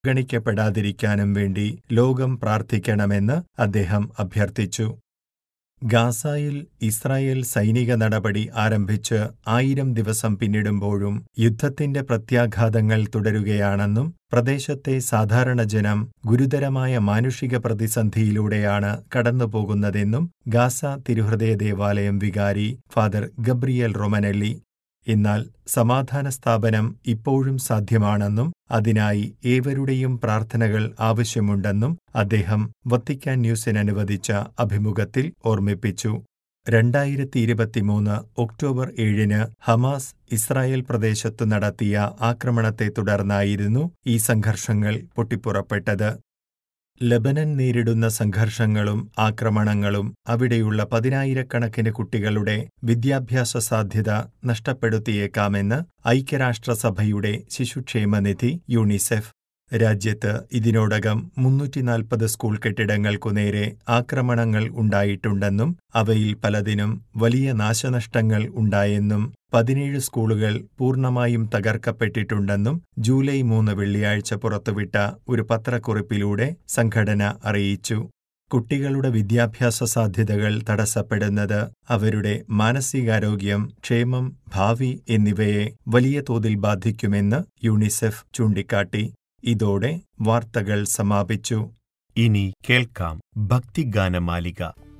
ഗണിക്കപ്പെടാതിരിക്കാനും വേണ്ടി ലോകം പ്രാർത്ഥിക്കണമെന്ന് അദ്ദേഹം അഭ്യർത്ഥിച്ചു ഗാസായിൽ ഇസ്രായേൽ സൈനിക നടപടി ആരംഭിച്ച് ആയിരം ദിവസം പിന്നിടുമ്പോഴും യുദ്ധത്തിന്റെ പ്രത്യാഘാതങ്ങൾ തുടരുകയാണെന്നും പ്രദേശത്തെ സാധാരണ ജനം ഗുരുതരമായ മാനുഷിക പ്രതിസന്ധിയിലൂടെയാണ് കടന്നുപോകുന്നതെന്നും ഗാസ തിരുഹൃദയ ദേവാലയം വികാരി ഫാദർ ഗബ്രിയൽ റൊമനല്ലി എന്നാൽ സമാധാന സ്ഥാപനം ഇപ്പോഴും സാധ്യമാണെന്നും അതിനായി ഏവരുടെയും പ്രാർത്ഥനകൾ ആവശ്യമുണ്ടെന്നും അദ്ദേഹം വത്തിക്കാൻ ന്യൂസിന് അനുവദിച്ച അഭിമുഖത്തിൽ ഓർമ്മിപ്പിച്ചു രണ്ടായിരത്തി ഇരുപത്തിമൂന്ന് ഒക്ടോബർ ഏഴിന് ഹമാസ് ഇസ്രായേൽ പ്രദേശത്തു നടത്തിയ ആക്രമണത്തെ തുടർന്നായിരുന്നു ഈ സംഘർഷങ്ങൾ പൊട്ടിപ്പുറപ്പെട്ടത് ലബനൻ നേരിടുന്ന സംഘർഷങ്ങളും ആക്രമണങ്ങളും അവിടെയുള്ള പതിനായിരക്കണക്കിന് കുട്ടികളുടെ വിദ്യാഭ്യാസ സാധ്യത നഷ്ടപ്പെടുത്തിയേക്കാമെന്ന് ഐക്യരാഷ്ട്രസഭയുടെ ശിശുക്ഷേമനിധി യൂണിസെഫ് രാജ്യത്ത് ഇതിനോടകം മുന്നൂറ്റിനാൽപ്പത് സ്കൂൾ കെട്ടിടങ്ങൾക്കു നേരെ ആക്രമണങ്ങൾ ഉണ്ടായിട്ടുണ്ടെന്നും അവയിൽ പലതിനും വലിയ നാശനഷ്ടങ്ങൾ ഉണ്ടായെന്നും പതിനേഴ് സ്കൂളുകൾ പൂർണ്ണമായും തകർക്കപ്പെട്ടിട്ടുണ്ടെന്നും ജൂലൈ മൂന്ന് വെള്ളിയാഴ്ച പുറത്തുവിട്ട ഒരു പത്രക്കുറിപ്പിലൂടെ സംഘടന അറിയിച്ചു കുട്ടികളുടെ വിദ്യാഭ്യാസ സാധ്യതകൾ തടസ്സപ്പെടുന്നത് അവരുടെ മാനസികാരോഗ്യം ക്ഷേമം ഭാവി എന്നിവയെ വലിയ തോതിൽ ബാധിക്കുമെന്ന് യൂണിസെഫ് ചൂണ്ടിക്കാട്ടി ഇതോടെ വാർത്തകൾ സമാപിച്ചു ഇനി കേൾക്കാം ഭക്തിഗാനമാലിക